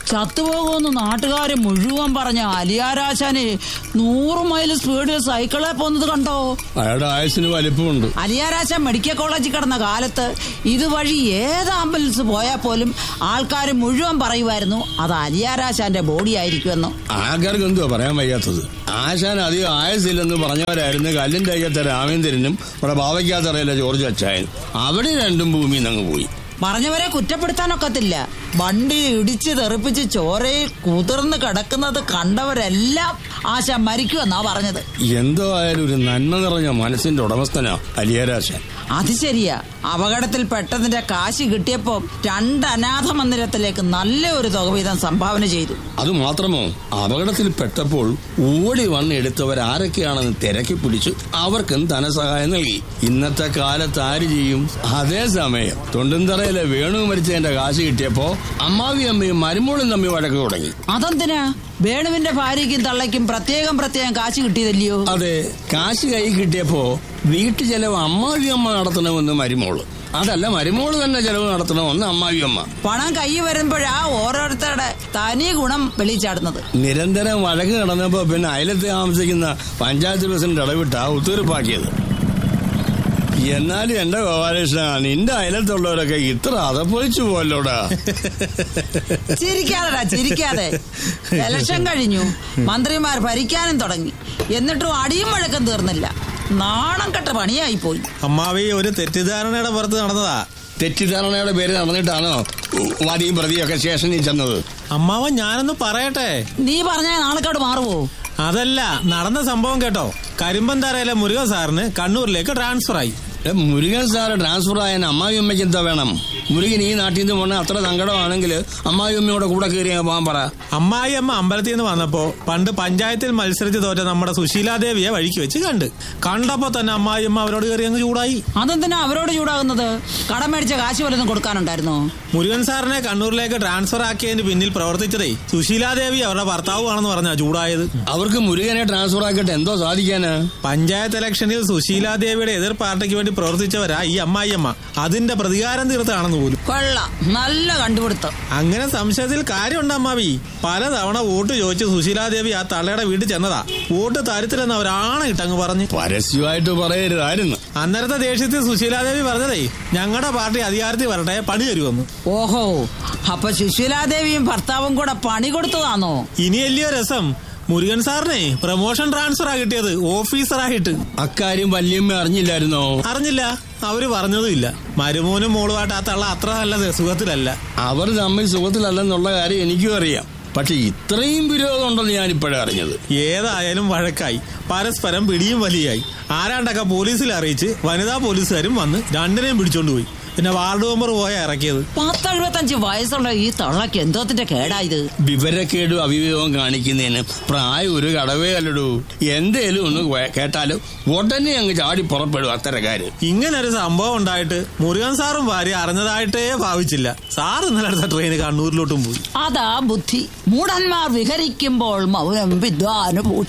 ചത്തുപോകുമെന്ന് നാട്ടുകാര് മുഴുവൻ പറഞ്ഞ അലിയാരാശാന് നൂറ് മൈൽ സ്പീഡിൽ സൈക്കിളെ പോകുന്നത് കണ്ടോ അയാളുടെ ആയുസിന് വലിപ്പമുണ്ട് അലിയാരാശാൻ മെഡിക്കൽ കോളേജിൽ കിടന്ന കാലത്ത് ഇതുവഴി ഏത് ആംബുലൻസ് പോയാൽ പോലും ആൾക്കാർ മുഴുവൻ പറയുമായിരുന്നു അത് അലിയാരാശാന്റെ ബോഡി ആയിരിക്കുമെന്ന് ആൾക്കാർക്ക് എന്തുവാ പറയാൻ വയ്യാത്തത് ആശാൻ അധികം ആയുസില്ലെന്ന് പറഞ്ഞവരായിരുന്നു കല്ലിന്റെ അയ്യത്തെ രാമേന്ദ്രനും ഇവിടെ ബാവയ്ക്കാത്തറയിലെ ജോർജ് അച്ചായൻ അവിടെ രണ്ടും ഭൂമി അങ്ങ് പോയി പറഞ്ഞവരെ കുറ്റപ്പെടുത്താനൊക്കത്തില്ല വണ്ടി ഇടിച്ച് തെറിപ്പിച്ച് ചോരയിൽ കുതിർന്ന് കിടക്കുന്നത് കണ്ടവരെല്ലാം ആശ മരിക്കുമെന്നാ പറഞ്ഞത് എന്തോ ആയാലും ഒരു നന്മ നിറഞ്ഞ മനസ്സിന്റെ ഉടമസ്ഥനാ അലിയരാശാൻ അത് ശരിയാ അപകടത്തിൽ പെട്ടതിന്റെ കാശ് കിട്ടിയപ്പോ രണ്ട് അനാഥ മന്ദിരത്തിലേക്ക് നല്ല ഒരു തുക വീതം സംഭാവന ചെയ്തു അത് മാത്രമോ അപകടത്തിൽ പെട്ടപ്പോൾ ഓടി വന്ന് എടുത്തവർ ആരൊക്കെയാണെന്ന് തിരക്കി പിടിച്ചു അവർക്കും ധനസഹായം നൽകി ഇന്നത്തെ കാലത്ത് ആര് ചെയ്യും അതേസമയം തൊണ്ടുംതറയിലെ വേണു മരിച്ചതിന്റെ കാശ് കിട്ടിയപ്പോ അമ്മാവി അമ്മയും മരുമോളും തമ്മിൽ വഴക്ക് തുടങ്ങി അതെന്തിനാ വേണുവിന്റെ ഭാര്യയ്ക്കും തള്ളയ്ക്കും പ്രത്യേകം പ്രത്യേകം കാശ് കിട്ടിയതല്ലയോ അതെ കാശ് കൈ കിട്ടിയപ്പോ വീട്ടു ചെലവ് അമ്മാവി അമ്മ നടത്തണമെന്ന് മരുമോള് അതല്ല മരുമോള് തന്നെ ചെലവ് നടത്തണമെന്ന് അമ്മാവി അമ്മ പണം കൈ വരുമ്പോഴാ ഓരോരുത്തരുടെ തനി ഗുണം വെളിച്ചാടുന്നത് നിരന്തരം വഴക്ക് നടന്നപ്പോ പിന്നെ അയലത്ത് താമസിക്കുന്ന പഞ്ചായത്ത് പ്രസിഡന്റ് ഇടവിട്ട ഉത്തീർപ്പാക്കിയത് എന്നാലും എന്റെ ഗോപാലകൃഷ്ണ നിന്റെ അയലത്തുള്ളവരൊക്കെ ഇത്ര അതപ്പൊളിച്ചു പോലോടാ ചിരിക്കാതെടാ ചിരിക്കാതെ ഇലക്ഷൻ കഴിഞ്ഞു മന്ത്രിമാർ ഭരിക്കാനും തുടങ്ങി എന്നിട്ടും അടിയും വഴക്കം തീർന്നില്ല നാണം കെട്ട പണിയായി പോയി അമ്മാവി ഒരു തെറ്റിദ്ധാരണയുടെ പുറത്ത് നടന്നതാ തെറ്റിദ്ധാരണയുടെ പേര് നടന്നിട്ടാണോ വാദിയും പ്രതിയൊക്കെ സ്റ്റേഷനിൽ ചെന്നത് അമ്മാവൻ ഞാനൊന്ന് പറയട്ടെ നീ പറഞ്ഞാൽ നാളെക്കാട് മാറുവോ അതല്ല നടന്ന സംഭവം കേട്ടോ കരിമ്പന്തറയിലെ മുരുകൻ സാറിന് കണ്ണൂരിലേക്ക് ട്രാൻസ്ഫർ ആയി ഏ, മുരുകൻ സാറ് ട്രാൻസ്ഫർ ആയ അമ്മാവി അമ്മയ്ക്ക് എന്താ വേണം മുരുകൻ ഈ നാട്ടിൽ നിന്ന് പോണ അത്ര സങ്കടമാണെങ്കിൽ അമ്മാവി അമ്മയോടെ കൂടെ കയറി അങ്ങ് പോകാൻ പറ അമ്മായി അമ്മ അമ്പലത്തിൽ നിന്ന് വന്നപ്പോ പണ്ട് പഞ്ചായത്തിൽ മത്സരിച്ച് തോറ്റ നമ്മുടെ സുശീലാദേവിയെ വഴിക്ക് വെച്ച് കണ്ട് കണ്ടപ്പോ തന്നെ അമ്മായി അമ്മ അവരോട് കയറി അങ്ങ് ചൂടായി അതെന്തിനാ അവരോട് ചൂടാകുന്നത് കടം മേടിച്ച കാശ് വല്ലതും കൊടുക്കാനുണ്ടായിരുന്നോ മുരുകൻ സാറിനെ കണ്ണൂരിലേക്ക് ട്രാൻസ്ഫർ ആക്കിയതിന് പിന്നിൽ പ്രവർത്തിച്ചതേ സുശീലാദേവി അവരുടെ ഭർത്താവുമാണെന്ന് പറഞ്ഞാ ചൂടായത് അവർക്ക് മുരുകനെ ട്രാൻസ്ഫർ ആക്കിയിട്ട് എന്തോ സാധിക്കാനാ പഞ്ചായത്ത് ഇലക്ഷനിൽ സുശീലാദേവിയുടെ എതിർ പാർട്ടിക്ക് വേണ്ടി പ്രവർത്തിച്ചവരാ ഈ അമ്മായിയമ്മ അതിന്റെ പ്രതികാരം തീർത്താണെന്ന് പോലും കൊള്ളാം നല്ല കണ്ടുപിടുത്തം അങ്ങനെ സംശയത്തിൽ കാര്യമുണ്ട് അമ്മാവി പലതവണ വോട്ട് ചോദിച്ച് സുശീലാദേവി ആ തള്ളയുടെ വീട്ടിൽ ചെന്നതാ വോട്ട് തരത്തില്ലെന്ന് അവരാണ് ഇട്ടങ്ങ് പറഞ്ഞ് പരസ്യമായിട്ട് പറയരുതായിരുന്നു അന്നേരത്തെ ദേഷ്യത്തിൽ സുശീലാദേവി പറഞ്ഞതേ ഞങ്ങളുടെ പാർട്ടി അധികാരത്തിൽ വരട്ടെ പണി തരുമെന്ന് ഓഹോ അപ്പൊ സുശീലാദേവിയും ഭർത്താവും കൂടെ പണി കൊടുത്തതാണോ ഇനിയല്ലയോ രസം മുരുകൻ സാറിനെ പ്രൊമോഷൻ ട്രാൻസ്ഫർ ആ കിട്ടിയത് ഓഫീസറായിട്ട് അക്കാര്യം വല്യമ്മ അറിഞ്ഞില്ലായിരുന്നോ അറിഞ്ഞില്ല അവര് പറഞ്ഞതുമില്ല മരുമോനും മോളുമായിട്ട് ആ തള്ള അത്ര നല്ല സുഖത്തിലല്ല അവർ തമ്മിൽ സുഖത്തിലല്ലെന്നുള്ള കാര്യം എനിക്കും അറിയാം പക്ഷെ ഇത്രയും വിരോധം ഉണ്ടെന്ന് ഞാൻ ഇപ്പോഴേ അറിഞ്ഞത് ഏതായാലും വഴക്കായി പരസ്പരം പിടിയും വലിയായി ആരാണ്ടൊക്കെ പോലീസിൽ അറിയിച്ച് വനിതാ പോലീസുകാരും വന്ന് രണ്ടിനെയും പിടിച്ചോണ്ട് പോയി പിന്നെ വാർഡ് മെമ്പർ പോയാ ഇറക്കിയത് പത്തെഴുപത്തഞ്ച് വയസ്സുള്ള ഈ തള്ളക്ക് എന്തോത്തിന്റെ കേടായത് വിവരക്കേടും അവിവേകവും കാണിക്കുന്നതിന് പ്രായം ഒരു കടവേ അല്ലടൂ എന്തേലും ഒന്ന് വേ- കേട്ടാലും ഉടനെ അങ്ങ് ചാടി പുറപ്പെടും അത്തരക്കാര് ഇങ്ങനെ ഒരു സംഭവം ഉണ്ടായിട്ട് മുരുകൻ സാറും ഭാര്യ അറിഞ്ഞതായിട്ടേ ഭാവിച്ചില്ല സാർ ഇന്നലെ അടുത്ത ട്രെയിന് കണ്ണൂരിലോട്ടും പോയി അതാ ബുദ്ധി മൂഢന്മാർ വിഹരിക്കുമ്പോൾ മൗനം വിദ്വാനുഭൂഷ